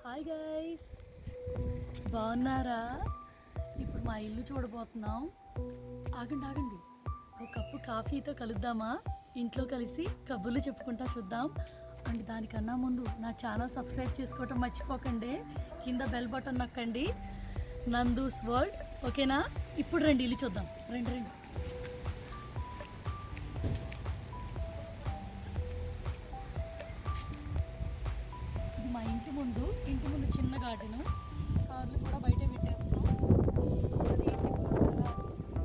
Hi guys బాగున్నారా ఇప్పుడు మా ఇల్లు చూడబోతున్నాం ఆగండి ఆగండి ఒక కప్పు కాఫీతో కలుద్దామా ఇంట్లో కలిసి కబుర్లు చెప్పుకుంటా చూద్దాం అండ్ దానికన్నా ముందు నా ఛానల్ సబ్స్క్రైబ్ చేసుకోవటం మర్చిపోకండి కింద బెల్ బటన్ నొక్కండి నందూస్ వరల్డ్ ఓకేనా ఇప్పుడు రండి ఇల్లు చూద్దాం రండి రండి ఇది మా ఇంటి ముందు ఇంటి ముందు చిన్న గార్డెన్ కార్లు కూడా బయట పెట్టేస్తాం అది ఇంటి ముందు గరాజు.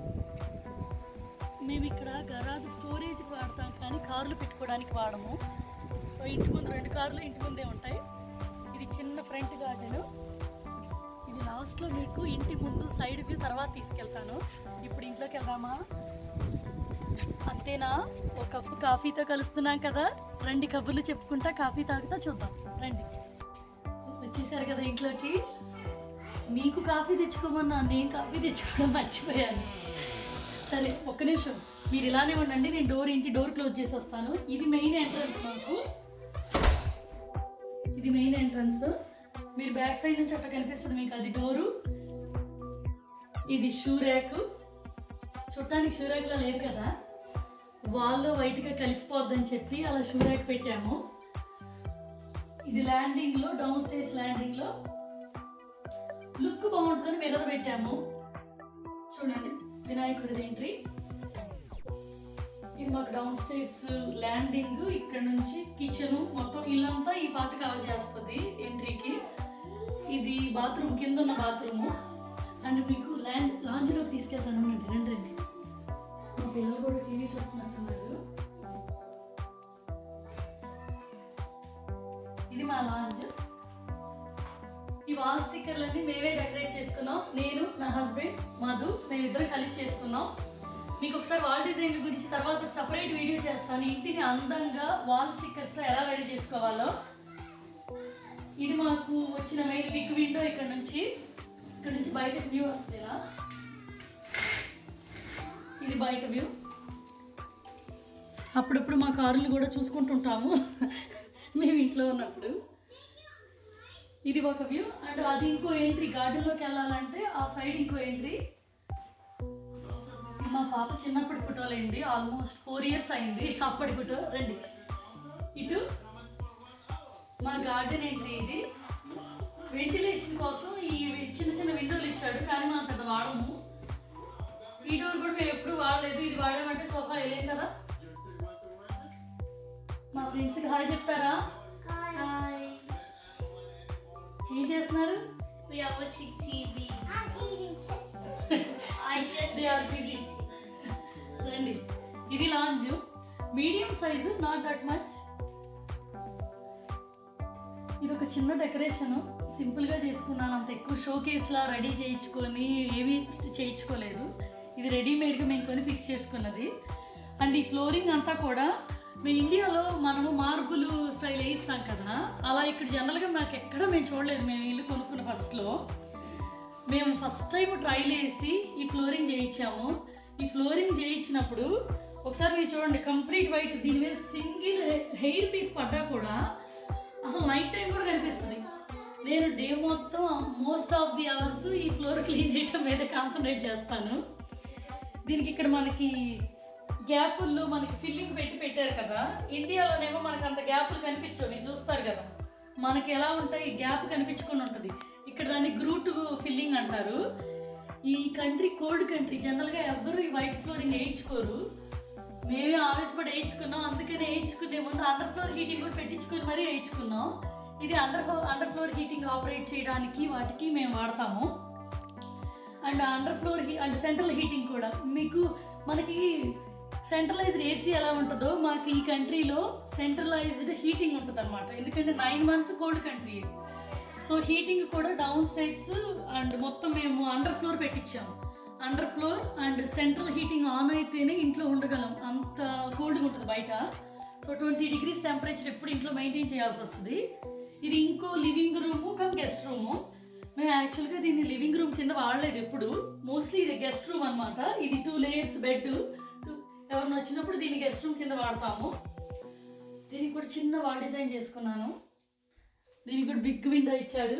మేము ఇక్కడ గరాజ్ స్టోరేజ్ వాడతాం కానీ కార్లు పెట్టుకోవడానికి వాడము సో ఇంటి ముందు రెండు కార్లు ఇంటి ముందే ఉంటాయి ఇది చిన్న ఫ్రంట్ గార్డెన్ ఇది లాస్ట్లో మీకు ఇంటి ముందు సైడ్ వ్యూ తర్వాత తీసుకెళ్తాను ఇప్పుడు ఇంట్లోకి వెళ్దామా అంతేనా ఒక కప్పు కాఫీతో కలుస్తున్నాం కదా రండి కబుర్లు చెప్పుకుంటా కాఫీ తాగుతా చూద్దాం రండి వచ్చేసారు కదా ఇంట్లోకి మీకు కాఫీ తెచ్చుకోమన్నా నేను కాఫీ తెచ్చుకోవడం మర్చిపోయాను సరే ఒక్క నిమిషం మీరు ఇలానే ఉండండి నేను డోర్ ఇంటి డోర్ క్లోజ్ చేసి వస్తాను ఇది మెయిన్ ఎంట్రన్స్ మాకు ఇది మెయిన్ ఎంట్రన్స్ మీరు బ్యాక్ సైడ్ నుంచి అట్లా కనిపిస్తుంది మీకు అది డోరు ఇది షూ ర్యాక్ చుట్టానికి షూ ర్యాక్లో లేదు కదా వాల్లో వైట్గా కలిసిపోద్దని చెప్పి అలా షూ ర్యాక్ పెట్టాము ఇది ల్యాండింగ్లో డౌన్ స్టేస్ ల్యాండింగ్లో లుక్ బాగుంటుందని మిర్రర్ పెట్టాము చూడండి వినాయకుడిది ఎంట్రీ ఇది మాకు డౌన్ స్టేర్స్ ల్యాండింగ్ ఇక్కడ నుంచి కిచెన్ మొత్తం ఇల్లంతా ఈ పాట కవర్ చేస్తుంది ఎంట్రీకి ఇది బాత్రూమ్ కింద ఉన్న బాత్రూము అండ్ మీకు ల్యాండ్ లాంజ్లోకి తీసుకెళ్తాను రండి రండి రండి మా పిల్లలు కూడా టీవీ చూస్తున్నట్టున్నారు ఇది మా లాంజ్ ఈ వాల్ స్టిక్కర్లన్నీ మేమే డెకరేట్ చేసుకున్నాం నేను నా హస్బెండ్ మధు మేమిద్దరం కలిసి చేసుకున్నాం మీకు ఒకసారి వాల్ డిజైన్ గురించి తర్వాత ఒక సపరేట్ వీడియో చేస్తాను ఇంటిని అందంగా వాల్ స్టిక్కర్స్తో ఎలా రెడీ చేసుకోవాలో ఇది మాకు వచ్చిన మెయిన్ బిగ్ విండో ఇక్కడ నుంచి ఇక్కడ నుంచి బయట వ్యూ వస్తుంది ఇలా ఇది బయట వ్యూ అప్పుడప్పుడు మా కారులు కూడా చూసుకుంటుంటాము మేము ఇంట్లో ఉన్నప్పుడు ఇది ఒక వ్యూ అండ్ అది ఇంకో ఎంట్రీ గార్డెన్లోకి వెళ్ళాలంటే ఆ సైడ్ ఇంకో ఎంట్రీ ఇది మా పాప చిన్నప్పటి ఫోటోలు అండి ఆల్మోస్ట్ ఫోర్ ఇయర్స్ అయింది అప్పటి ఫోటో రండి ఇటు మా గార్డెన్ ఎంట్రీ ఇది వెంటిలేషన్ కోసం ఈ చిన్న చిన్న విండోలు ఇచ్చాడు కానీ మనం పెద్ద వాడము ఈ డోర్ కూడా మేము ఎప్పుడు వాడలేదు ఇది వాడామంటే సోఫా వెళ్ళేం కదా మా ఫ్రెండ్స్కి హాయ్ చెప్తారా Hi. ఏం చేస్తున్నారు We are watching TV. I'm eating chips. I just They are busy. రండి ఇది lounge medium size not that much ఇది ఒక చిన్న డెకరేషన్ సింపుల్గా చేసుకున్నాను అంత ఎక్కువ షో కేస్లా రెడీ చేయించుకొని ఏమీ చేయించుకోలేదు ఇది రెడీమేడ్గా మేము కొని ఫిక్స్ చేసుకున్నది అండ్ ఈ ఫ్లోరింగ్ అంతా కూడా మీ ఇండియాలో మనము మార్బుల్ స్టైల్ వేయిస్తాం కదా అలా ఇక్కడ జనరల్గా మాకు ఎక్కడ మేము చూడలేదు మేము ఇల్లు కొనుక్కున్న ఫస్ట్లో మేము ఫస్ట్ టైం ట్రైల్ వేసి ఈ ఫ్లోరింగ్ చేయించాము ఈ ఫ్లోరింగ్ చేయించినప్పుడు ఒకసారి మీరు చూడండి కంప్లీట్ వైట్ దీని మీద సింగిల్ హెయిర్ పీస్ పడ్డా కూడా అసలు నైట్ టైం కూడా కనిపిస్తుంది నేను డే మొత్తం మోస్ట్ ఆఫ్ ది అవర్స్ ఈ ఫ్లోర్ క్లీన్ చేయటం మీద కాన్సన్ట్రేట్ చేస్తాను దీనికి ఇక్కడ మనకి గ్యాపుల్లో మనకి ఫిల్లింగ్ పెట్టి పెట్టారు కదా ఇండియాలోనేమో మనకు అంత గ్యాపులు కనిపించవు మీరు చూస్తారు కదా మనకి ఎలా ఉంటాయి గ్యాప్ కనిపించకుండా ఉంటుంది ఇక్కడ దాన్ని గ్రూట్ ఫిల్లింగ్ అంటారు ఈ కంట్రీ కోల్డ్ కంట్రీ జనరల్గా ఎవరు ఈ వైట్ ఫ్లోరింగ్ వేయించుకోరు మేమే ఆవేశపడి వేయించుకున్నాం అందుకనే వేయించుకునే ముందు అండర్ ఫ్లోర్ హీటింగ్ కూడా పెట్టించుకొని మరీ వేయించుకున్నాం ఇది under underfloor heating operate చేయడానికి వాటికి మేము వాడతాము అండ్ అండర్ ఫ్లోర్ హీ అండ్ సెంట్రల్ హీటింగ్ కూడా మీకు మనకి సెంట్రలైజ్డ్ ఏసీ ఎలా ఉంటుందో మాకు ఈ కంట్రీలో సెంట్రలైజ్డ్ హీటింగ్ ఉంటుంది అనమాట ఎందుకంటే nine months cold country so heating కూడా డౌన్ స్టైర్స్ అండ్ మొత్తం మేము అండర్ ఫ్లోర్ పెట్టించాము underfloor and central heating on అయితేనే ఇంట్లో ఉండగలం అంత కోల్డ్గా ఉంటుంది బయట సో ట్వంటీ డిగ్రీస్ టెంపరేచర్ ఎప్పుడు ఇంట్లో మెయింటైన్ చేయాల్సి వస్తుంది ఇది ఇంకో living room come guest room మేము యాక్చువల్గా దీన్ని లివింగ్ రూమ్ కింద వాడలేదు ఎప్పుడు మోస్ట్లీ ఇది గెస్ట్ రూమ్ అనమాట ఇది టూ లేయర్స్ బెడ్ ఎవరిని వచ్చినప్పుడు దీన్ని గెస్ట్ రూమ్ కింద వాడతాము దీనికి కూడా చిన్న వాల్ డిజైన్ చేసుకున్నాను దీనికి కూడా బిగ్ విండో ఇచ్చాడు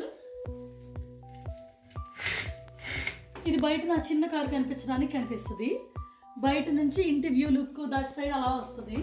ఇది బయట నా చిన్న కారు కనిపించడానికి కనిపిస్తుంది బయట నుంచి ఇంటి వ్యూ లుక్ దట్ సైడ్ అలా వస్తుంది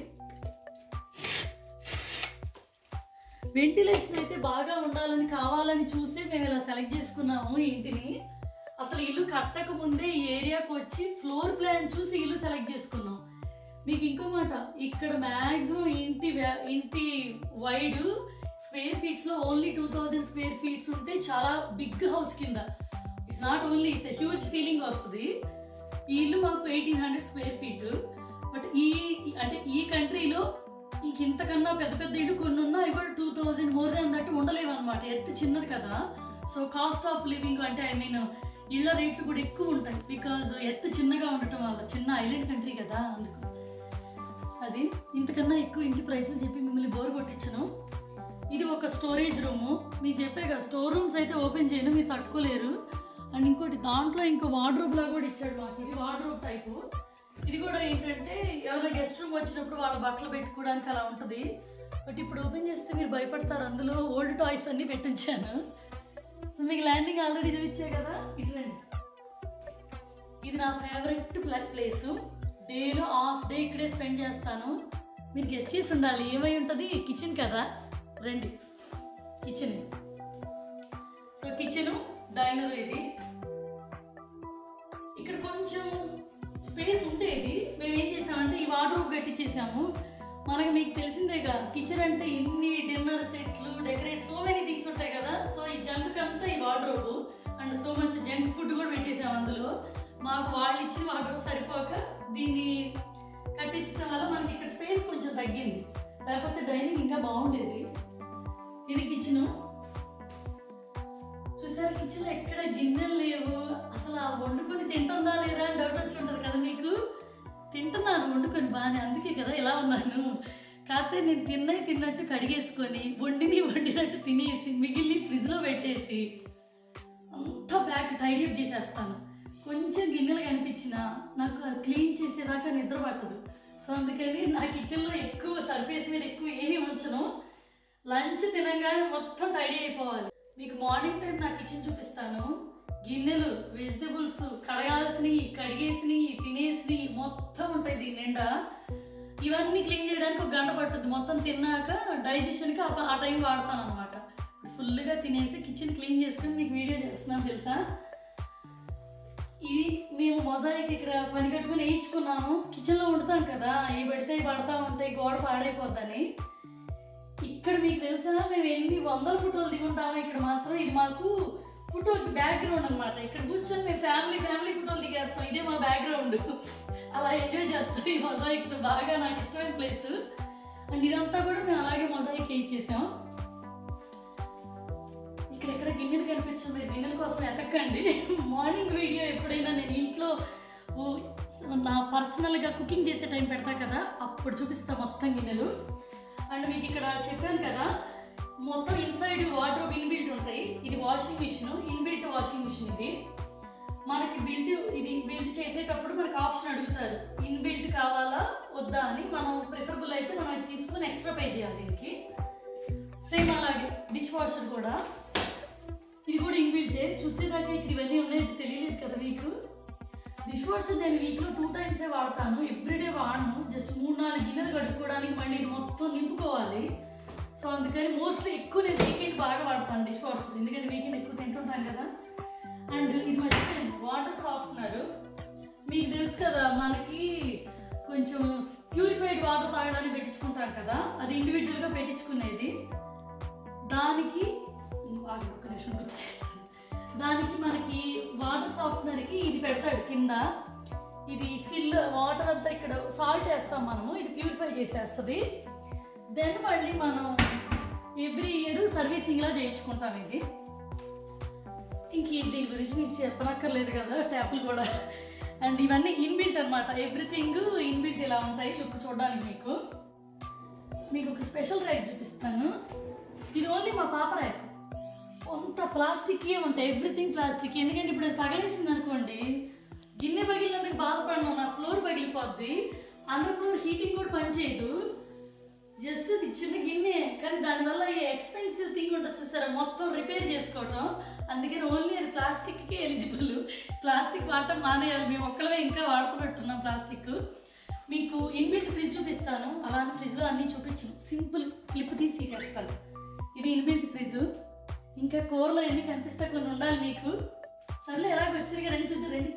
వెంటిలేషన్ అయితే బాగా ఉండాలని కావాలని చూసి మేము ఇలా సెలెక్ట్ చేసుకున్నాము ఈ ఇంటిని అసలు ఇల్లు కట్టక ముందే ఈ ఏరియాకి వచ్చి ఫ్లోర్ ప్లాన్ చూసి ఇల్లు సెలెక్ట్ చేసుకున్నాం మీకు ఇంకో మాట ఇక్కడ మ్యాక్సిమం ఇంటి వ్యా- ఇంటి వైడ్ స్క్వేర్ ఫీట్స్లో only two thousand square feet ఉంటే చాలా బిగ్ హౌస్ కింద it's not only it's huge feeling వస్తుంది ఈ ఇల్లు మాకు eighteen hundred square feet but ఈ అంటే ఈ కంట్రీలో ఇంక ఇంతకన్నా పెద్ద పెద్ద ఇల్లు కొన్ని ఉన్నా ఇవి కూడా two thousand more than that ఉండలేవు అనమాట ఎత్తు చిన్నది కదా సో కాస్ట్ ఆఫ్ లివింగ్ అంటే ఐ మీన్ ఇళ్ళ రేట్లు కూడా ఎక్కువ ఉంటాయి బికాజ్ ఎత్తు చిన్నగా ఉండటం వల్ల చిన్న ఐలాండ్ కంట్రీ కదా అందుకు అది ఇంతకన్నా ఎక్కువ ఇంటి ప్రైస్లు చెప్పి మిమ్మల్ని బోర్ కొట్టించను ఇది ఒక స్టోరేజ్ రూము మీకు చెప్పే కదా స్టోర్ రూమ్స్ అయితే ఓపెన్ చేయను మీరు తట్టుకోలేరు అండ్ ఇంకోటి దాంట్లో ఇంకో వార్డ్రోబ్ లా కూడా ఇచ్చాడు మాకు ఇది వార్డ్రోబ్ టైపు ఇది కూడా ఏంటంటే ఎవరైనా గెస్ట్ రూమ్ వచ్చినప్పుడు వాళ్ళ బట్టలు పెట్టుకోవడానికి అలా ఉంటుంది బట్ ఇప్పుడు ఓపెన్ చేస్తే మీరు భయపడతారు అందులో ఓల్డ్ టాయ్స్ అన్నీ పెట్టించాను సో మీకు ల్యాండింగ్ ఆల్రెడీ చూపించా కదా ఇట్లండి ఇది నా ఫేవరెట్ ప్లేస్ డేలో హాఫ్ డే ఇక్కడే స్పెండ్ చేస్తాను మీరు గెస్ట్ చేసి ఉండాలి ఏమై ఉంటుంది కిచెన్ కదా రండి కిచెన్ సో కిచెన్ డైనర్ ఇది ఇక్కడ కొంచెం స్పేస్ ఉండేది మేము ఏం చేసామంటే ఈ వార్డ్రోబ్ కట్టించేసాము మనకి మీకు తెలిసిందేగా కిచెన్ అంటే ఇన్ని డిన్నర్ సెట్లు డెకరేట్ సో మెనీ థింగ్స్ ఉంటాయి కదా సో ఈ జంక్ అంతా ఈ wardrobe and so much junk food కూడా పెట్టేసాం అందులో మాకు వాళ్ళు ఇచ్చిన వార్డ్రోబ్ సరిపోక దీన్ని కట్టించడం వల్ల మనకి ఇక్కడ స్పేస్ కొంచెం తగ్గింది లేకపోతే డైనింగ్ ఇంకా బాగుండేది ఇది కిచెను చూసారు కిచెన్ లో ఎక్కడ గిన్నెలు లేవు అసలు ఆ వండుకొని తింటుందా లేదా అని డౌట్ వచ్చి ఉంటుంది కదా మీకు తింటున్నాను వండుకొని బాగానే అందుకే కదా ఇలా ఉన్నాను కాకపోతే నేను తిన్నవి తిన్నట్టు కడిగేసుకొని వండిని వండినట్టు తినేసి మిగిలిన ఫ్రిడ్జ్లో పెట్టేసి అంతా బ్యాగ్ టైడీ అప్ చేసేస్తాను కొంచెం గిన్నెలు కనిపించినా నాకు అది క్లీన్ చేసేదాకా నిద్ర పట్టదు సో అందుకని నా కిచెన్లో ఎక్కువ సర్ఫేస్ మీద ఎక్కువ ఏమీ ఉంచను లంచ్ తినగానే మొత్తం టైడీ అయిపోవాలి మీకు మార్నింగ్ టైం నా కిచెన్ చూపిస్తాను గిన్నెలు వెజిటబుల్స్ కడగాల్సినవి కడిగేసినవి తినేసినవి మొత్తం ఉంటాయి దీని నిండా ఇవన్నీ క్లీన్ చేయడానికి ఒక గంట పట్టుద్ది మొత్తం తిన్నాక డైజెషన్కి ఆ ఆ టైం వాడతాను అనమాట ఫుల్గా తినేసి కిచెన్ క్లీన్ చేసుకొని మీకు వీడియో చేస్తున్నాను తెలుసా ఇది మేము మొజాయిక్ ఇక్కడ పని కట్టుకుని వేయించుకున్నాము కిచెన్లో వండుతాం కదా ఏ పడితే అవి పడతా ఉంటాయి గోడ పాడైపోద్దని ఇక్కడ మీకు తెలుసా మేము ఎన్ని వందల ఫోటోలు దిగుంటామో ఇక్కడ మాత్రం ఇది మాకు ఫోటోకి బ్యాక్గ్రౌండ్ అనమాట ఇక్కడ కూర్చొని మేము ఫ్యామిలీ ఫ్యామిలీ ఫోటోలు దిగేస్తాం ఇదే మా బ్యాక్గ్రౌండ్ అలా ఎంజాయ్ చేస్తాం ఈ మొజాయిక్ బాగా నాకు ఇష్టమైన ప్లేస్ అండ్ ఇదంతా కూడా మేము అలాగే మొజాయిక్ వేయించేసాం ఇక్కడ ఎక్కడ గిన్నెలు కనిపించవు మీరు గిన్నెల కోసం ఎతకండి మార్నింగ్ వీడియో ఎప్పుడైనా నేను ఇంట్లో ఓ, నా పర్సనల్గా కుకింగ్ చేసే టైం పెడతా కదా అప్పుడు చూపిస్తా మొత్తం గిన్నెలు అండ్ మీకు ఇక్కడ చెప్పాను కదా మొత్తం ఇన్సైడ్ వాటర్ ఇన్బిల్ట్ ఉంటాయి ఇది washing machine inbuilt washing machine ఇది మనకి బిల్డ్ ఇది బిల్డ్ చేసేటప్పుడు మనకి ఆప్షన్ అడుగుతారు ఇన్బిల్ట్ కావాలా వద్దా అని మనం ప్రిఫరబుల్ అయితే మనం ఇది తీసుకొని ఎక్స్ట్రా పే చేయాలి దీనికి సేమ్ అలాగే డిష్ వాషర్ కూడా ఇది కూడా ఇన్బిల్టే చూసేదాకా ఇక్కడ ఇవన్నీ ఉన్నాయంటే తెలియలేదు కదా మీకు డిష్ వాషర్ నేను వీక్లో టూ టైమ్సే వాడతాను ఎవ్రీడే వాడను జస్ట్ మూడు నాలుగు గిన్నెలు కడుక్కోవడానికి మళ్ళీ ఇది మొత్తం నింపుకోవాలి సో అందుకని మోస్ట్లీ ఎక్కువ నేను వీకెండ్ బాగా వాడతాను డిష్ వాషర్ ఎందుకంటే వీకెండ్ ఎక్కువ తింటుంటాను కదా అండ్ ఇది మర్చిపోయాను వాటర్ సాఫ్ట్నర్ మీకు తెలుసు కదా మనకి కొంచెం ప్యూరిఫైడ్ వాటర్ తాగడానికి పెట్టించుకుంటాం కదా అది ఇండివిజువల్గా పెట్టించుకునేది దానికి ఆగు, ఒక్క నిమిషం గుర్తు చేస్తాను దానికి మనకి వాటర్ సాఫ్ట్నర్కి ఇది పెడతాడు కింద ఇది ఫిల్ వాటర్ అంతా ఇక్కడ సాల్ట్ వేస్తాం మనము ఇది ప్యూరిఫై చేసేస్తుంది దెన్ మళ్ళీ మనం ఎవ్రీ ఇయర్ సర్వీసింగ్లా చేయించుకుంటాం ఇది ఇంక ఈ దీని గురించి మీకు చెప్పనక్కర్లేదు కదా ట్యాప్లు కూడా అండ్ ఇవన్నీ ఇన్బిల్ట్ అనమాట ఎవ్రీథింగ్ ఇన్బిల్ట్ ఇలా ఉంటాయి లుక్ చూడడానికి మీకు మీకు ఒక స్పెషల్ ర్యాక్ చూపిస్తాను ఇది ఓన్లీ మా పాప ర్యాక్ అంత ప్లాస్టిక్ ఉంటాయి ఎవ్రీథింగ్ ప్లాస్టిక్ ఎందుకంటే ఇప్పుడు అది పగలేసింది అనుకోండి గిన్నె పగిలినందుకు బాధపడను నా ఫ్లోర్ పగిలిపోద్ది అండర్ ఫ్లోర్ హీటింగ్ కూడా పనిచేయదు జస్ట్ అది చిన్న గిన్నె కానీ దానివల్ల ఈ ఎక్స్పెన్సివ్ థింగ్ ఉంటుంది చూసారా మొత్తం రిపేర్ చేసుకోవటం అందుకని ఓన్లీ అది ప్లాస్టిక్కి ఎలిజిబుల్ ప్లాస్టిక్ వాడటం మానేయాలి మేము ఒక్కలమే ఇంకా వాడుతున్నట్టున్నాం ప్లాస్టిక్ మీకు ఇన్బిల్ట్ ఫ్రిడ్జ్ చూపిస్తాను అలానే ఫ్రిడ్జ్లో అన్నీ చూపించాను సింపుల్ క్లిప్ తీసి తీసేస్తాను ఇది ఇన్బిల్ట్ ఫ్రిడ్జ్ ఇంకా కూరలో ఎన్ని కనిపిస్తే కొన్ని ఉండాలి మీకు సర్లే ఎలాగ వచ్చేసరికి రండి చూద్దాం రండి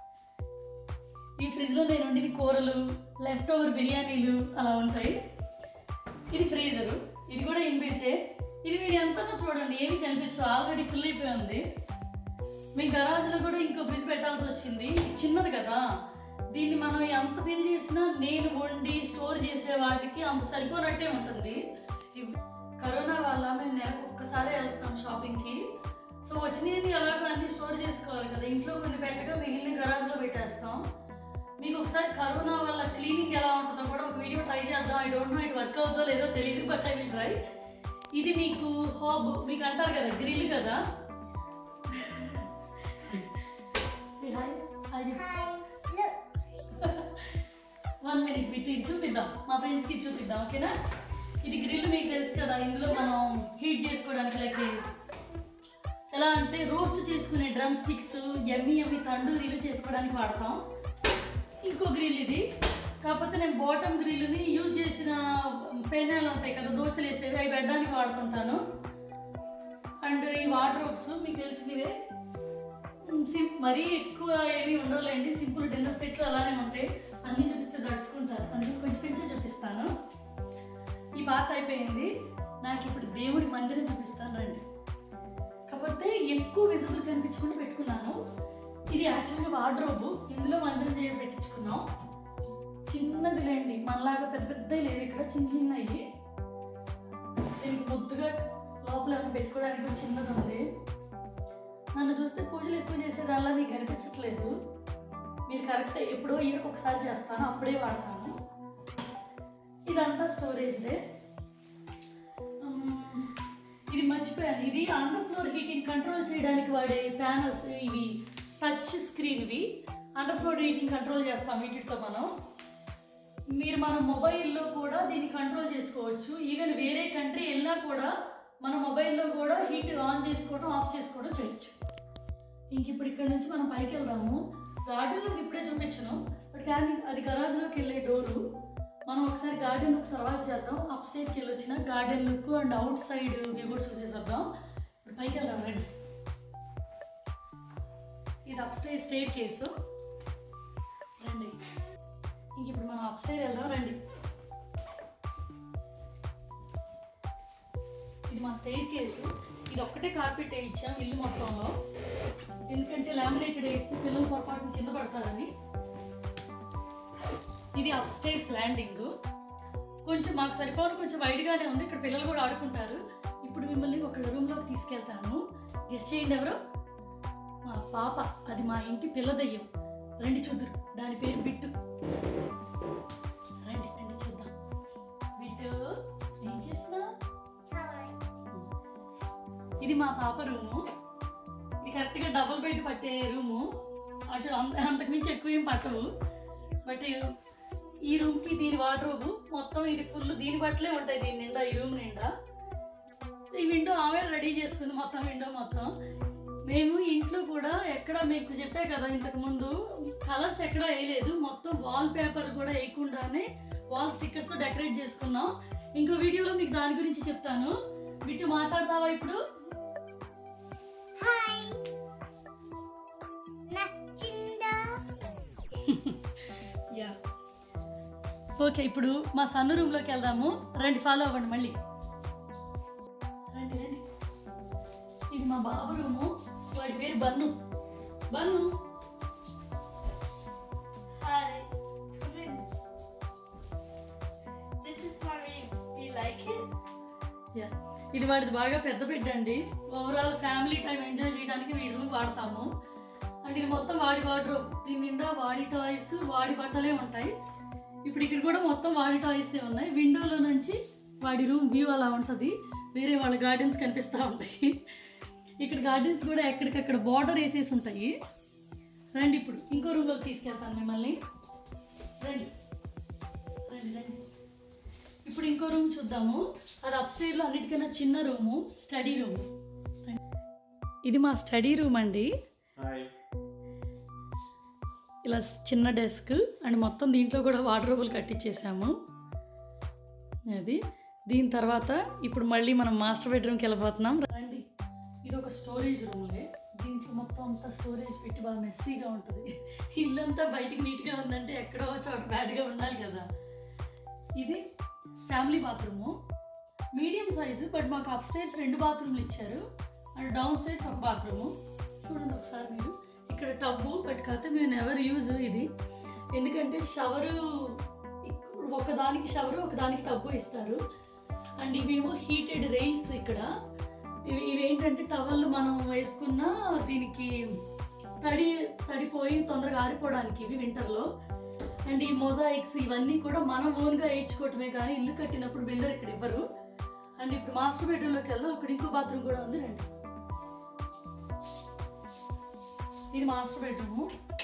ఈ ఫ్రిడ్జ్లో నేను వండిన కూరలు లెఫ్ట్ ఓవర్ బిర్యానీలు అలా ఉంటాయి ఇది ఫ్రీజరు ఇది కూడా ఇన్బిల్టే ఇది మీరు ఎంతనో చూడండి ఏమి కనిపించు ఆల్రెడీ ఫుల్ అయిపోయి ఉంది మీ గరాజ్లో కూడా ఇంకో ఫ్రిడ్జ్ పెట్టాల్సి వచ్చింది ఇది చిన్నది కదా దీన్ని మనం ఎంత ఫిల్ చేసినా నేను వండి స్టోర్ చేసే వాటికి అంత సరిపోనట్టే ఉంటుంది ఇవ్- కరోనా వల్ల మేము నెలకు ఒక్కసారి వెళ్తాం షాపింగ్కి సో వచ్చినవి ఎలాగో అన్ని స్టోర్ చేసుకోవాలి కదా ఇంట్లో కొన్ని పెట్టగా మిగిలిన గరాజ్లో పెట్టేస్తాం మీకు ఒకసారి కరోనా వల్ల క్లీనింగ్ ఎలా ఉంటుందో కూడా ఒక వీడియో ట్రై చేద్దాం I don't know it work అవుతుందో లేదో తెలియదు బట్ ఐ విల్ ట్రై ఇది మీకు హాబ్ మీకు అంటారు కదా గ్రిల్ కదా hi hi one minute bit ఇది చూపిద్దాం మా ఫ్రెండ్స్కి ఇది చూపిద్దాం ఓకేనా ఇది గ్రిల్ మీకు తెలుసు కదా ఇందులో మనం హీట్ చేసుకోవడానికి లైక్ ఎలా అంటే రోస్ట్ చేసుకునే డ్రమ్ స్టిక్స్ ఎమ్మి ఎమ్మి తండూరీలు చేసుకోవడానికి వాడతాం ఇంకో గ్రిల్ ఇది కాకపోతే నేను బాటమ్ గ్రిల్ని యూజ్ చేసిన పెన్నాలు ఉంటాయి కదా దోశలు వేసేవి అవి పెట్టడానికి వాడుతుంటాను అండ్ ఈ వార్డ్రోబ్స్ మీకు తెలిసినవే మ్, sim- మరీ ఎక్కువ ఏమీ ఉండవులేండి సింపుల్ డిన్నర్ సెట్లు అలానే ఉంటాయి అన్నీ చూపిస్తే దడుచుకుంటారు అందుకే కొంచెం కొంచెం చూపిస్తాను ఈ పార్ట్ అయిపోయింది నాకు ఇప్పుడు దేవుడి మందిరం చూపిస్తాను రండి కాకపోతే ఎక్కువ విజిబుల్ కనిపించకుండా పెట్టుకున్నాను ఇది యాక్చువల్గా వార్డ్రోబ్ ఇందులో మందిరం చేయ పెట్టించుకున్నాం చిన్నది లేండి మనలాగా పెద్ద పెద్దవి లేవు ఇక్కడ చిన్న చిన్నవి దీనికి ముద్దుగా లోపల ఏమైనా పెట్టుకోవడానికి కూడా చిన్నది ఉంది నన్ను చూస్తే పూజలు ఎక్కువ చేసేదాల్లా మీకు కనిపించట్లేదు మీరు కరెక్ట్ ఎప్పుడో ఇయర్కి ఒకసారి చేస్తాను అప్పుడే వాడతాను ఇదంతా స్టోరేజ్దే మ్మ్. ఇది మర్చిపోయాను ఇది అండర్ ఫ్లోర్ హీటింగ్ కంట్రోల్ చేయడానికి వాడే ప్యానల్స్ ఇవి టచ్ స్క్రీన్వి అండర్ ఫ్లోర్ హీటింగ్ కంట్రోల్ చేస్తాం వీటితో మనం మీరు మన మొబైల్లో కూడా దీన్ని కంట్రోల్ చేసుకోవచ్చు ఈవెన్ వేరే కంట్రీ వెళ్ళినా కూడా మన మొబైల్లో కూడా హీట్ ఆన్ చేసుకోవడం ఆఫ్ చేసుకోవడం చేయొచ్చు ఇంక ఇప్పుడు ఇక్కడ నుంచి మనం పైకి వెళ్దాము గార్డెన్లోకి ఇప్పుడే చూపించను బట్ కానీ అది గరాజ్లోకి వెళ్ళే డోరు మనం ఒకసారి గార్డెన్ లుక్ తర్వాత చేద్దాం అప్ స్టేట్కి వెళ్ళి వచ్చిన garden look and outside view కూడా చూసేసేద్దాం ఇప్పుడు పైకి వెళ్దాం రండి ఇది అప్ స్టే స్టేట్ కేసు రండి ఇంక ఇప్పుడు మనం అప్ స్టైర్ వెళ్దాం రండి ఇది మా స్టేర్ కేసు ఇది ఒక్కటే కార్పెట్ వేయించాం ఇల్లు మొత్తంలో ఎందుకంటే లామినేటెడ్ వేస్తే పిల్లలు పొరపాటున కింద పడతారని ఇది అప్ స్టైర్స్ ల్యాండింగ్ కొంచెం మాకు సరిపోను కొంచెం వైడ్గానే ఉంది ఇక్కడ పిల్లలు కూడా ఆడుకుంటారు ఇప్పుడు మిమ్మల్ని ఒక రూమ్లోకి తీసుకెళ్తాను గెస్ట్ చేయండి ఎవరు మా పాప అది మా ఇంటి పిల్ల దయ్యం రండి చూద్దరు దాని పేరు బిట్టు రండి రండి చూద్దాం బిట్టు ఏం చేస్తున్నా ఇది మా పాప రూము ఇది కరెక్ట్గా డబుల్ బెడ్ పట్టే రూము అటు అంత- అంతకుమించి ఎక్కువ ఏం పట్టవు బట్ ఈ రూమ్కి దీని వార్డ్రోబు మొత్తం ఇది ఫుల్ దీని బట్టలే ఉంటాయి దీని నిండా ఈ రూమ్ నిండా ఈ విండో ఆమె రెడీ చేసుకుంది మొత్తం విండో మొత్తం మేము ఇంట్లో కూడా ఎక్కడ మీకు చెప్పే కదా ఇంతకు ముందు కలర్స్ ఎక్కడ వేయలేదు మొత్తం వాల్ పేపర్ కూడా వేయకుండానే వాల్ స్టిక్కర్స్తో డెకరేట్ చేసుకున్నాం ఇంకో వీడియోలో మీకు దాని గురించి చెప్తాను బిట్టు మాట్లాడతావా ఇప్పుడు హాయ్ నచ్చిందా యా ఓకే ఇప్పుడు మా సన్న రూమ్లోకి వెళ్దాము రండి ఫాలో అవ్వండి మళ్ళీ రండి రండి ఇది మా బాబు రూము వాడి పేరు Bunny Bunny hi this is for me do you like it yeah ఇది వాడిది బాగా పెద్ద బెడ్ అండి ఓవరాల్ ఫ్యామిలీ టైం ఎంజాయ్ చేయడానికి వీడి రూమ్ వాడతాము అండ్ ఇది మొత్తం వాడి వార్డ్రోబ్ దీని నిండా వాడి టాయ్స్ వాడి బట్టలే ఉంటాయి ఇప్పుడు ఇక్కడ కూడా మొత్తం వాడి టాయ్సే ఉన్నాయి విండోలో నుంచి వాడి రూమ్ వ్యూ అలా ఉంటుంది వేరే వాళ్ళ గార్డెన్స్ కనిపిస్తూ ఉంటాయి ఇక్కడ గార్డెన్స్ కూడా ఎక్కడికక్కడ బార్డర్ వేసేసి ఉంటాయి రండి ఇప్పుడు ఇంకో రూమ్లోకి తీసుకెళ్తాను మిమ్మల్ని రండి రండి రండి ఇప్పుడు ఇంకో రూమ్ చూద్దాము అది అప్స్టైర్లో అన్నిటికన్నా చిన్న రూము స్టడీ రూమ్ ఇది మా స్టడీ రూమ్ అండి హాయ్ ఇలా చిన్న డెస్క్ అండ్ మొత్తం దీంట్లో కూడా వాటర్ కట్టించేసాము అది దీని తర్వాత ఇప్పుడు మళ్ళీ మనం మాస్టర్ బెడ్రూమ్కి వెళ్ళిపోతున్నాం రండి ఇది ఒక స్టోరేజ్ రూమ్లే దీంట్లో మొత్తం అంతా స్టోరేజ్ పెట్టి బాగా మెస్సీగా ఉంటుంది ఇల్లంతా బయటికి నీట్గా ఉందంటే ఎక్కడో చోట బ్యాడ్గా ఉండాలి కదా ఇది family bathroom medium size but మాకు అప్ స్టైర్స్ రెండు బాత్రూమ్లు ఇచ్చారు అండ్ డౌన్ స్టైర్స్ ఒక బాత్రూము చూడండి ఒకసారి మీరు ఇక్కడ టబ్బు బట్ కాకపోతే మేము ఎవరు యూజ్ ఇది ఎందుకంటే షవరు ఒకదానికి షవరు ఒకదానికి టబ్బు ఇస్తారు అండ్ ఇవేమో హీటెడ్ రైస్ ఇక్కడ ఇవి ఇవి ఏంటంటే టవల్ మనం వేసుకున్న దీనికి తడి తడిపోయి తొందరగా ఆరిపోవడానికి ఇవి వింటర్లో అండ్ ఈ మొజాయిక్స్ ఇవన్నీ కూడా మనం ఓన్గా వేయించుకోవటమే కానీ ఇల్లు కట్టినప్పుడు బిల్డర్ ఇక్కడ ఇవ్వరు అండ్ ఇప్పుడు మాస్టర్ బెడ్రూమ్లోకి వెళ్దాం అక్కడ ఇంకో బాత్రూమ్ కూడా ఉంది రండి ఇది మాస్టర్ బెడ్రూము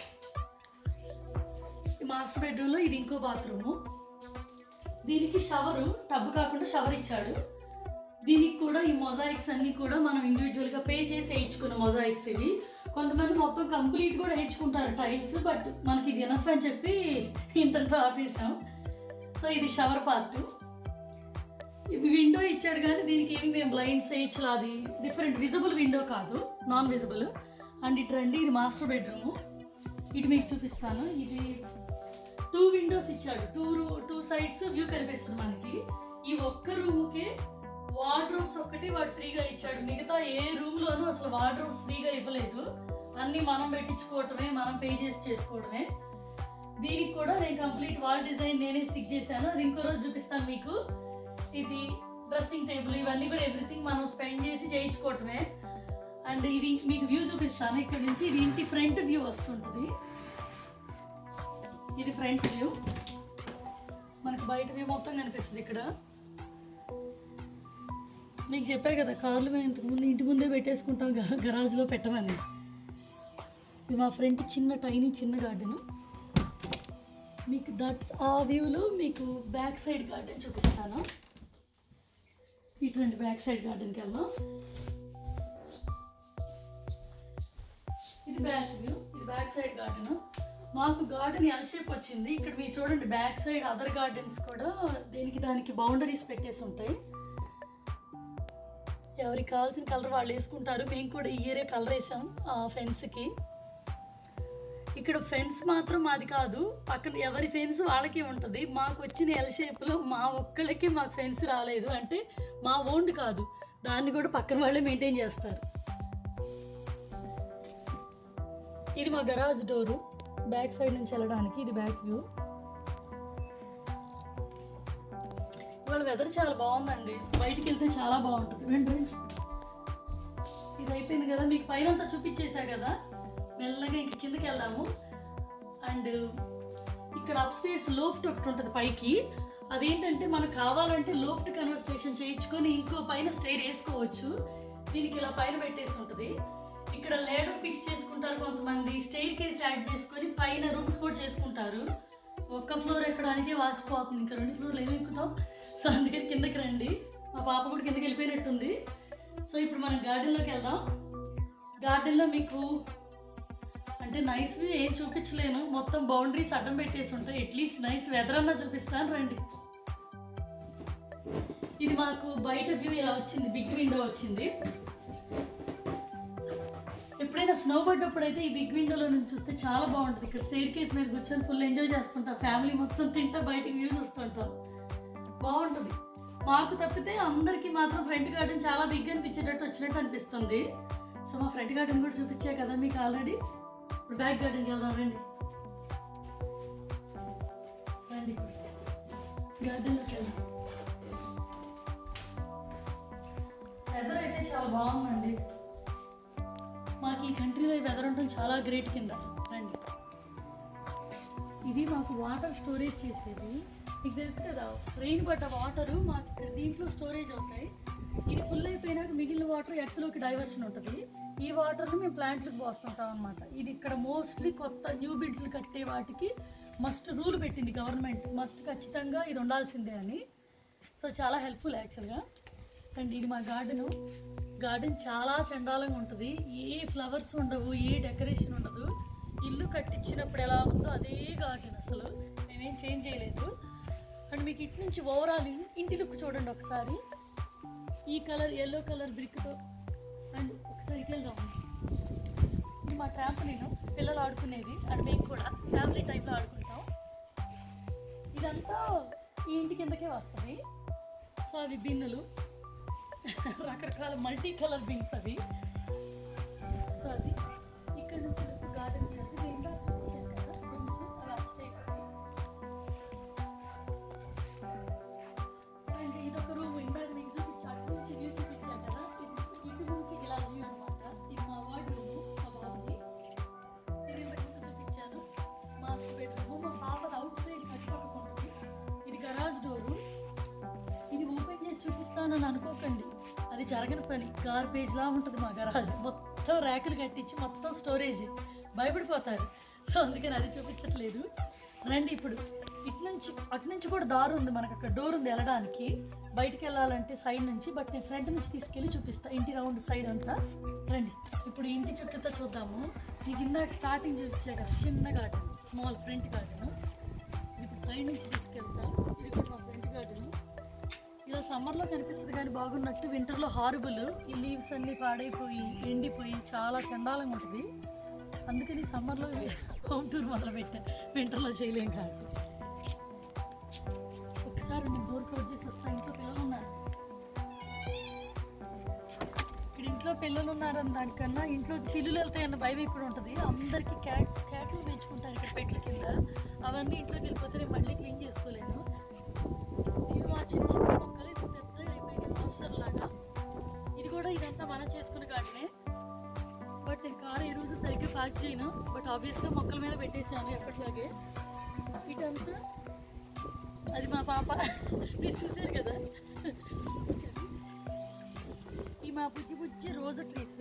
ఈ మాస్టర్ బెడ్రూమ్లో ఇది ఇంకో బాత్రూము దీనికి షవరు టబ్ కాకుండా షవర్ ఇచ్చాడు దీనికి కూడా ఈ మొజాయిక్స్ అన్నీ కూడా మనం ఇండివిజువల్గా పే చేసి వేయించుకున్న మొజాయిక్స్ ఇవి కొంతమంది మొత్తం కంప్లీట్ కూడా వేయించుకుంటారు టైల్స్ బట్ మనకి ఇది ఎనఫ్ అని చెప్పి ఇంతటితో ఆపేసాం సో ఇది షవర్ పార్ట్ ఇది విండో ఇచ్చాడు కానీ దీనికి ఏమి మేము బ్లైండ్స్ వేయించలా అది డిఫరెంట్ విజిబుల్ విండో కాదు నాన్ విజిబుల్ అండ్ ఇటు రండి ఇది మాస్టర్ బెడ్రూము ఇటు మీకు చూపిస్తాను ఇది టూ విండోస్ ఇచ్చాడు టూ టూ సైడ్స్ వ్యూ కనిపిస్తుంది మనకి ఈ ఒక్క రూమ్కే వార్డ్రోబ్స్ ఒక్కటి వాడు ఫ్రీగా ఇచ్చాడు మిగతా ఏ రూమ్లోనూ అసలు వార్డ్రోబ్స్ ఫ్రీగా ఇవ్వలేదు అన్నీ మనం పెట్టించుకోవటమే మనం పే చేసి చేసుకోవడమే దీనికి కూడా నేను కంప్లీట్ వాల్ డిజైన్ నేనే స్టిక్ చేశాను అది ఇంకో రోజు చూపిస్తాను మీకు ఇది డ్రెస్సింగ్ టేబుల్ ఇవన్నీ కూడా ఎవ్రీథింగ్ మనం స్పెండ్ చేసి చేయించుకోవటమే అండ్ ఇది మీకు వ్యూ చూపిస్తాను ఇక్కడ నుంచి ఇది ఇంటి ఫ్రంట్ వ్యూ వస్తుంటుంది ఇది ఫ్రంట్ వ్యూ మనకు బయట వ్యూ మొత్తం కనిపిస్తుంది ఇక్కడ మీకు చెప్పా కదా కార్లు మేము ఇంతకు ముందు ఇంటి ముందే పెట్టేసుకుంటాం గ- గరాజ్లో పెట్టమని ఇది మా ఫ్రంట్ చిన్న టైనీ చిన్న గార్డెన్ మీకు దట్స్ ఆ వ్యూలో మీకు బ్యాక్ సైడ్ గార్డెన్ చూపిస్తాను ఇటువంటి బ్యాక్ సైడ్ గార్డెన్కి వెళ్దాం ఇది బ్యాక్ వ్యూ ఇది బ్యాక్ సైడ్ గార్డెన్ మాకు గార్డెన్ ఎల్ షేప్ వచ్చింది ఇక్కడ మీరు చూడండి బ్యాక్ సైడ్ అదర్ గార్డెన్స్ కూడా దేనికి దానికి బౌండరీస్ పెట్టేసి ఉంటాయి ఎవరికి కావాల్సిన కలర్ వాళ్ళు వేసుకుంటారు మేము కూడా ఈ ఇయరే కలర్ వేసాం ఆ ఫెన్స్కి ఇక్కడ ఫెన్స్ మాత్రం మాది కాదు పక్కన ఎవరి ఫెన్స్ వాళ్ళకే ఉంటుంది మాకు వచ్చిన ఎల్ షేప్లో మా ఒక్కళ్ళకి మాకు ఫెన్స్ రాలేదు అంటే మా ఓన్డ్ కాదు దాన్ని కూడా పక్కన వాళ్ళే మెయింటైన్ చేస్తారు ఇది మా గరాజ్ డోరు బ్యాక్ సైడ్ నుంచి వెళ్ళడానికి ఇది బ్యాక్ వ్యూ ఇవాళ వెదర్ చాలా బాగుందండి బయటికి వెళ్తే చాలా బాగుంటుంది రండి రండి ఇది అయిపోయింది కదా మీకు పైన అంతా చూపించేసా కదా మెల్లగా ఇంక కిందకి వెళ్దాము అండ్ ఇక్కడ అప్ స్టేర్స్ లోఫ్ట్ ఒకటి ఉంటుంది పైకి అదేంటంటే మనకు కావాలంటే లోఫ్ట్ కన్వర్సేషన్ చేయించుకొని ఇంకో పైన స్టేర్ వేసుకోవచ్చు దీనికి ఇలా పైన పెట్టేసి ఉంటుంది ఇక్కడ లేడర్ ఫిక్స్ చేసుకుంటారు కొంతమంది స్టేర్ కేస్ యాడ్ చేసుకొని పైన రూమ్స్ కూడా చేసుకుంటారు ఒక్క ఫ్లోర్ ఎక్కడానికి వాసిపోతుంది ఇంకా రెండు ఫ్లోర్లు ఏమి ఎక్కుతాం సో అందుకని కిందకి రండి మా పాప కూడా కిందకి వెళ్ళిపోయినట్టుంది సో ఇప్పుడు మనం గార్డెన్లోకి వెళ్దాం గార్డెన్లో మీకు అంటే నైస్ వ్యూ ఏం చూపించలేను మొత్తం బౌండరీస్ అడ్డం పెట్టేసి ఉంటాయి అట్లీస్ట్ నైస్ వెదర్ అన్నా చూపిస్తాను రండి ఇది మాకు బయట వ్యూ ఇలా వచ్చింది బిగ్ విండో వచ్చింది ఎప్పుడైనా స్నో పడ్డప్పుడు అయితే ఈ బిగ్ విండోలో నుంచి చూస్తే చాలా బాగుంటుంది ఇక్కడ స్టేర్ కేస్ మీద కూర్చొని ఫుల్ ఎంజాయ్ చేస్తుంటాం ఫ్యామిలీ మొత్తం తింటా బయటికి వ్యూ చూస్తుంటాం బాగుంటుంది మాకు తప్పితే అందరికీ మాత్రం ఫ్రంట్ గార్డెన్ చాలా బిగ్ అనిపించేటట్టు వచ్చినట్టు అనిపిస్తుంది సో మా ఫ్రంట్ గార్డెన్ కూడా చూపించా కదా మీకు ఆల్రెడీ ఇప్పుడు బ్యాక్ గార్డెన్కి వెళ్దాం రండి రండి గార్డెన్లోకి వెళ్దాం వెదర్ అయితే చాలా బాగుందండి మాకు ఈ కంట్రీలో ఈ వెదర్ ఉండడం చాలా గ్రేట్ కింద రండి ఇది మాకు వాటర్ స్టోరేజ్ చేసేది మీకు తెలుసు కదా రెయిన్ పడ్డ వాటర్ మాకు ఇక్కడ దీంట్లో స్టోరేజ్ అవుతాయి ఇది ఫుల్ అయిపోయినాక మిగిలిన వాటర్ ఎర్త్లోకి డైవర్షన్ ఉంటుంది ఈ వాటర్ని మేము ప్లాంట్లకు పోస్తుంటాం అనమాట ఇది ఇక్కడ మోస్ట్లీ కొత్త న్యూ బిల్డ్లు కట్టే వాటికి మస్ట్ రూల్ పెట్టింది గవర్నమెంట్ మస్ట్ ఖచ్చితంగా ఇది ఉండాల్సిందే అని సో చాలా హెల్ప్ఫుల్ యాక్చువల్గా అండ్ ఇది మా గార్డెను గార్డెన్ చాలా చండాలంగా ఉంటుంది ఏ ఫ్లవర్స్ ఉండవు ఏ డెకరేషన్ ఉండదు ఇల్లు కట్టించినప్పుడు ఎలా ఉందో అదే గార్డెన్ అసలు మేమేం చేంజ్ చేయలేదు అండ్ మీకు ఇటు నుంచి ఓవరాల్ ఇంటి లుక్ చూడండి ఒకసారి ఈ కలర్ ఎల్లో కలర్ బ్రిక్తో అండ్ ఒకసారి ఇటు వెళ్దాం ఇది మా ట్రాంప్ నేను పిల్లలు ఆడుకునేది అండ్ మేము కూడా ఫ్యామిలీ టైంలో ఆడుకుంటాం ఇదంతా ఈ ఇంటి కిందకే వస్తుంది సో అవి బిన్నులు రకరకాల మల్టీ కలర్ బిన్స్ అవి సో అది ఇక్కడ నుంచి గార్డెన్ అండ్ ఇదొక రూమ్ ఇందాక మీకు చూపించా అటు నుంచి వ్యూ చూపించాను కదా ఇది ఇటు నుంచి ఇలా వ్యూ అనమాట ఇది మా వార్డ్ రూమ్ మా బాబుది ఇది ఇందాక మీకు చూపించాను మాస్టర్ బెడ్రూమ్ మా పాపది అవుట్ సైడ్ కట్టుకోక ఉంటుంది ఇది గరాజ్ డోరు ఇది ఓపెన్ చేసి చూపిస్తానని అనుకోకండి అది జరగని పని గార్బేజ్ లా ఉంటుంది మా గరాజ్ మొత్తం ర్యాకులు కట్టించి మొత్తం స్టోరేజ్ భయపడిపోతారు సో అందుకని అది చూపించట్లేదు రండి ఇప్పుడు ఇటు నుంచి అటు నుంచి కూడా దారి ఉంది మనకు అక్కడ డోర్ ఉంది వెళ్ళడానికి బయటికి వెళ్ళాలంటే సైడ్ నుంచి బట్ నేను ఫ్రంట్ నుంచి తీసుకెళ్ళి చూపిస్తా ఇంటి రౌండ్ సైడ్ అంతా రండి ఇప్పుడు ఇంటి చుట్టూతో చూద్దాము మీకు ఇందాక స్టార్టింగ్ చూపించా కదా చిన్న గార్డెన్ స్మాల్ ఫ్రంట్ గార్డెన్ ఇప్పుడు సైడ్ నుంచి తీసుకెళ్తా ఇది కూడా మా ఫ్రంట్ గార్డెన్ ఇలా సమ్మర్లో కనిపిస్తుంది కానీ బాగున్నట్టు వింటర్లో హారబుల్ ఈ లీవ్స్ అన్నీ పాడైపోయి ఎండిపోయి చాలా చండాలంగా ఉంటుంది అందుకని సమ్మర్లో హోమ్ టూర్ మొదలు పెట్టా వింటర్లో చేయలేం కాబట్టి ఒకసారి నేను డోర్ క్లోజ్ చేసి వస్తా ఇంట్లో పిల్లలు ఉన్నారు ఇక్కడ ఇంట్లో పిల్లలు ఉన్నారన్న దానికన్నా ఇంట్లో పిల్లులు వెళ్తాయన్న భయం ఇక్కడ ఉంటుంది అందరికీ క్యాట్ క్యాట్లు పెంచుకుంటారు ఇక్కడ పెట్ల కింద అవన్నీ ఇంట్లోకి వెళ్ళిపోతే నేను మళ్ళీ క్లీన్ చేసుకోలేను ఇవి మా చిన్న చిన్న మొక్కలు ఇది పెద్దగా అయిపోయినాయి మాస్టర్ లాగా ఇది కూడా ఇదంతా మనం చేసుకునే గార్డెనే బట్ నేను కారు ఈ రోజు సరిగ్గా ప్యాక్ చేయను బట్ ఆబ్వియస్గా మొక్కల మీద పెట్టేసాను ఎప్పటిలాగే ఇటంతా అది మా పాప మీరు చూసారు కదా ఈ మా బుజ్జి బుజ్జి రోజు ట్రీస్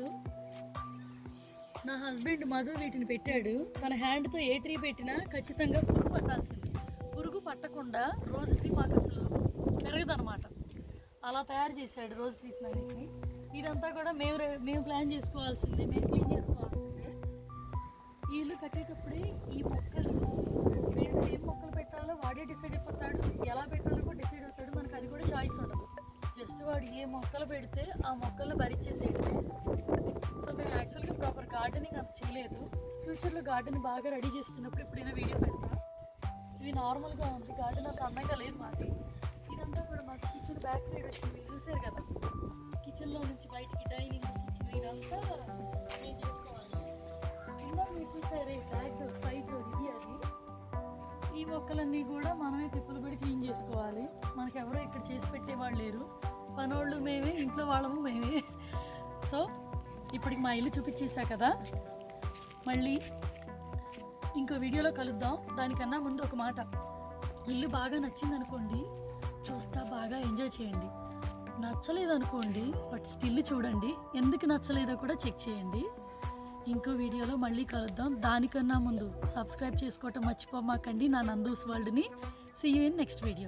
నా హస్బెండ్ మధు వీటిని పెట్టాడు తన హ్యాండ్తో ఏ ట్రీ పెట్టినా ఖచ్చితంగా పురుగు పట్టాల్సింది పురుగు పట్టకుండా రోజు ట్రీ మాకు అసలు పెరగదనమాట అలా తయారు చేశాడు రోజు ట్రీస్ అన్నిటిని ఇదంతా కూడా మేము రె- మేము ప్లాన్ చేసుకోవాల్సిందే మేము క్లీన్ చేసుకోవాల్సిందే ఈ ఇల్లు కట్టేటప్పుడే ఈ మొక్కలు వీళ్ళు ఏం మొక్కలు పెట్టాలో వాడే డిసైడ్ అయిపోతాడు ఎలా పెట్టాలో కూడా డిసైడ్ అవుతాడు మనకు అది కూడా చాయిస్ ఉండదు జస్ట్ వాడు ఏ మొక్కలు పెడితే ఆ మొక్కలు భరించేసేయడమే సో మేము యాక్చువల్గా ప్రాపర్ గార్డెనింగ్ అంత చేయలేదు ఫ్యూచర్లో గార్డెన్ బాగా రెడీ చేసుకున్నప్పుడు ఎప్పుడైనా వీడియో పెడతాం ఇవి నార్మల్గా ఉంది గార్డెన్ అంత అందంగా లేదు మాది ఇదంతా కూడా మాకు కిచెన్ బ్యాక్ సైడ్ వచ్చింది మీరు చూసారు కదా కిచెన్లో నుంచి బయటికి డైనింగ్ కిచెన్ ఇదంతా మేము చేసుకోవాలి ఇందాక మీరు చూసారే బ్యాక్ డోర్ సైడ్ డోర్ ఇది అది ఈ మొక్కలన్నీ కూడా మనమే తిప్పులు పడి క్లీన్ చేసుకోవాలి మనకి ఎవరో ఇక్కడ చేసి పెట్టేవాళ్ళు లేరు పనోళ్ళు మేమే ఇంట్లో వాళ్ళము మేమే సో ఇప్పటికి మా ఇల్లు చూపించేసా కదా మళ్ళీ ఇంకో వీడియోలో కలుద్దాం దానికన్నా ముందు ఒక మాట ఇల్లు బాగా నచ్చింది అనుకోండి చూస్తా బాగా ఎంజాయ్ చేయండి నచ్చలేదు అనుకోండి బట్ స్టిల్ చూడండి ఎందుకు నచ్చలేదో కూడా చెక్ చేయండి ఇంకో వీడియోలో మళ్ళీ కలుద్దాం దానికన్నా ముందు సబ్స్క్రైబ్ చేసుకోవటం మర్చిపోమాకండి నా నందూస్ వరల్డ్ని see you in next video